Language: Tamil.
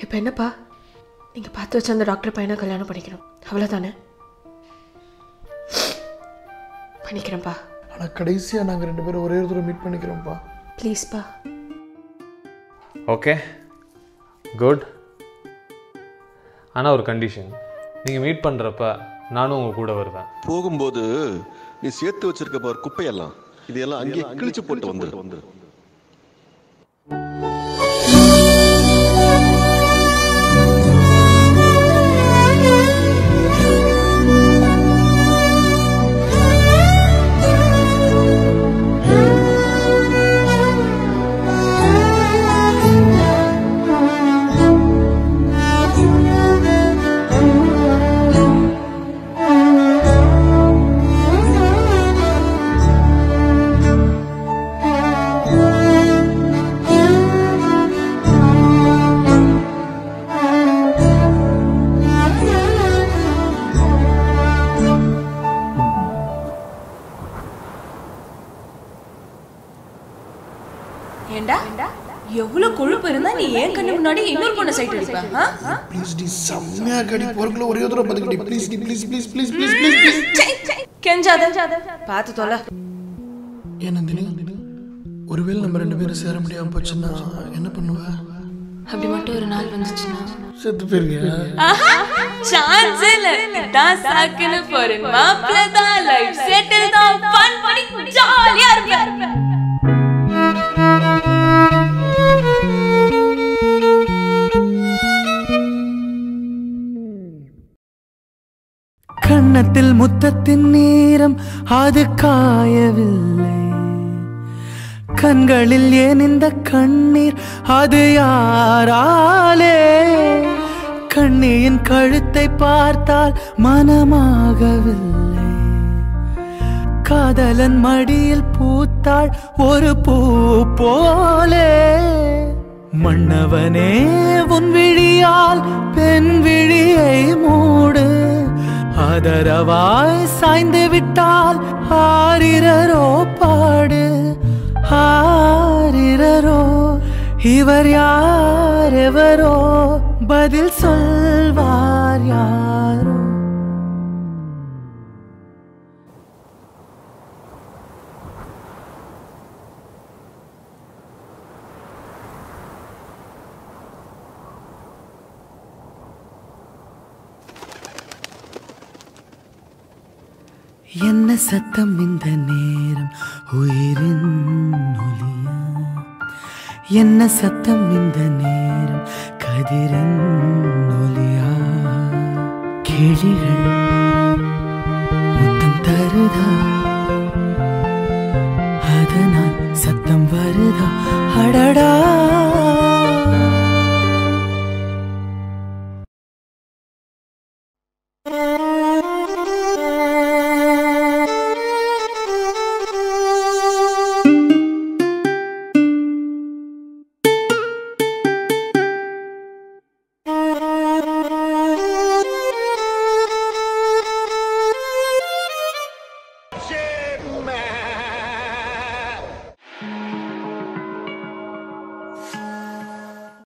இப்போ என்னப்பா நீங்கள் பார்த்து வச்ச அந்த டாக்டர் பையனை கல்யாணம் பண்ணிக்கணும் அவ்வளோதானே பண்ணிக்கிறேன்ப்பா ஆனால் கடைசியாக நாங்கள் ரெண்டு பேரும் ஒரே ஒரு தடவை மீட் பண்ணிக்கிறோம்ப்பா ப்ளீஸ்ப்பா ஓகே குட் ஆனால் ஒரு கண்டிஷன் நீங்கள் மீட் பண்ணுறப்ப நானும் உங்கள் கூட வருவேன் போகும்போது நீ சேர்த்து வச்சிருக்க பார் குப்பையெல்லாம் இதெல்லாம் அங்கேயே கிழிச்சு போட்டு வந்து வந்து ஏண்டா எவ்வளவு கொழுப்பு இருந்தா நீ ஏன் கண்ணு முன்னாடி இன்னொரு பொண்ணு சைட் அடிப்ப ஆ? ப்ளீஸ் டி செம்மையாக கடி போறக்குள்ள ஒரே ஒரு தடவை பார்த்துக்கிட்டி ப்ளீஸ் டி please please please please please please கெஞ்சாத பார்த்து தொலை ஏன் நந்தினி ஒருவேளை நம்ம ரெண்டு பேரும் சேர முடியாமல் போச்சுன்னா என்ன பண்ணுவ அப்படி மட்டும் ஒரு நாள் வந்துச்சுன்னா செத்து போயிருவியா சான்ஸ் இல்ல இதான் சாக்குன்னு போற மாப்பிள்ள தான் லைஃப் செட்டில் தான் ஃபன் பண்ணி ஜாலியா இருப்பேன் கன்னத்தில் முத்தத்தின் நேரம் அது காயவில்லை கண்களில் ஏன் இந்த கண்ணீர் அது யாராலே கண்ணியின் கழுத்தை பார்த்தால் மனமாகவில்லை காதலன் மடியில் பூத்தாள் ஒரு பூ போலே மன்னவனே உன் விழியால் பெண் விழியை மூடு ஆதரவாய் சாய்ந்து விட்டால் ஆரிரரோ பாடு ஆரிரரோ இவர் யார் எவரோ பதில் சொல்வார் யாரோ என்ன சத்தம் இந்த நேரம் உயிரின் ஒலியா என்ன சத்தம் இந்த நேரம் கதிரின் ஒலியா கிழிகள் முத்தம் தருதா அதனால் சத்தம் வருதா அடடா